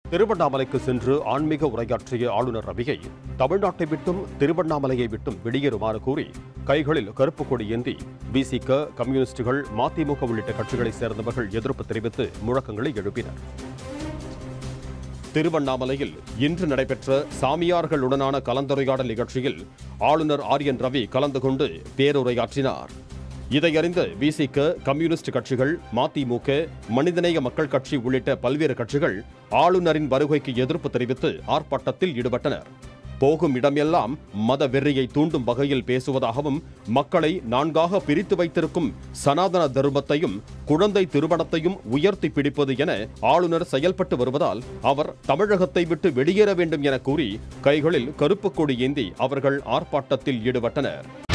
திருவண்ணாமலைக்கு சென்று ஆன்மீக உரையாற்றிய ஆளுநர் ரவியை தமிழ்நாட்டை விட்டும் திருவண்ணாமலையை விட்டும் வெளியேறுமாறு கூறி கைகளில் கருப்பு கொடி ஏந்தி விசிக கம்யூனிஸ்டுகள் மதிமுக உள்ளிட்ட கட்சிகளைச் சேர்ந்தவர்கள் எதிர்ப்பு தெரிவித்து முழக்கங்களை எழுப்பினர் திருவண்ணாமலையில் இன்று நடைபெற்ற சாமியார்களுடனான கலந்துரையாடல் நிகழ்ச்சியில் ஆளுநர் ஆர் என் ரவி கலந்து கொண்டு பேருரையாற்றினார் இதையறிந்த விசிக கம்யூனிஸ்ட் கட்சிகள் மதிமுக மனிதநேய மக்கள் கட்சி உள்ளிட்ட பல்வேறு கட்சிகள் ஆளுநரின் வருகைக்கு எதிர்ப்பு தெரிவித்து ஆர்ப்பாட்டத்தில் ஈடுபட்டனர் போகும் இடமெல்லாம் மத வெறியை தூண்டும் வகையில் பேசுவதாகவும் மக்களை நான்காக பிரித்து வைத்திருக்கும் சனாதன தர்மத்தையும் குழந்தை திருமணத்தையும் உயர்த்தி பிடிப்பது என ஆளுநர் செயல்பட்டு வருவதால் அவர் தமிழகத்தை விட்டு வெளியேற வேண்டும் என கூறி கைகளில் கருப்பு கொடி ஏந்தி அவர்கள் ஆர்ப்பாட்டத்தில் ஈடுபட்டனர்